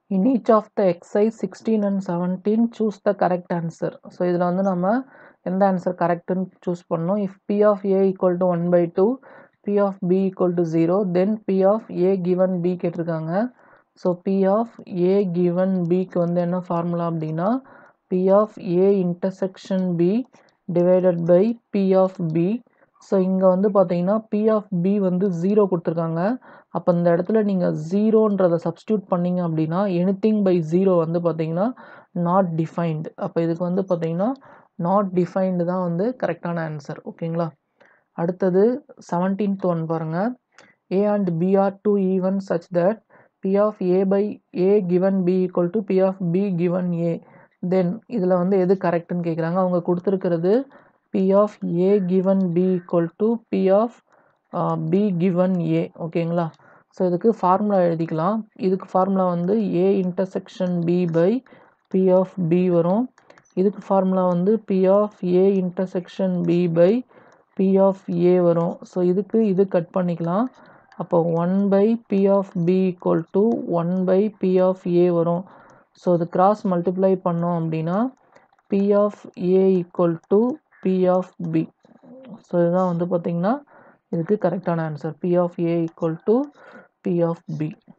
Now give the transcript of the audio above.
in each of the exercise sixteen and seventeen choose the correct answer so இதில் வந்து நம்ம எந்த answer கரெக்டுன்னு சூஸ் பண்ணோம் if P of A equal to one by two P of B equal to zero then P of A given B கேட்டிருக்காங்க so P of A given பிக்கு வந்து என்ன ஃபார்முலா அப்படின்னா P of A intersection B divided by P of B so இங்கே வந்து பார்த்தீங்கன்னா P of B வந்து zero கொடுத்துருக்காங்க அப்போ இந்த இடத்துல நீங்கள் ஜீரோன்றதை சப்ஸ்டியூட் பண்ணீங்க அப்படின்னா எனிதிங் பை ஜீரோ வந்து பார்த்தீங்கன்னா நாட் டிஃபைன்டு அப்போ இதுக்கு வந்து பார்த்தீங்கன்னா நாட் டிஃபைன்டு தான் வந்து கரெக்டான ஆன்சர் ஓகேங்களா அடுத்தது செவன்டீன்த் ஒன் பாருங்கள் A and B are two even such that P of A by A given B equal to P of B given A then இதில் வந்து எது கரெக்டுன்னு கேட்குறாங்க அவங்க கொடுத்துருக்கிறது P of A given B equal to P of B given A ஓகேங்களா so இதுக்கு formula எழுதிக்கலாம் இதுக்கு ஃபார்முலா வந்து A intersection B by P of B வரும் இதுக்கு ஃபார்முலா வந்து P of A intersection B by P of A வரும் so இதுக்கு இது கட் பண்ணிக்கலாம் அப்போ one by P of B equal to one by P of A வரும் so இது கிராஸ் மல்டிப்ளை பண்ணோம் அப்படின்னா P of A equal to P of B so இதுதான் வந்து பார்த்திங்கன்னா இதுக்கு கரெக்டான answer P of A equal to P of B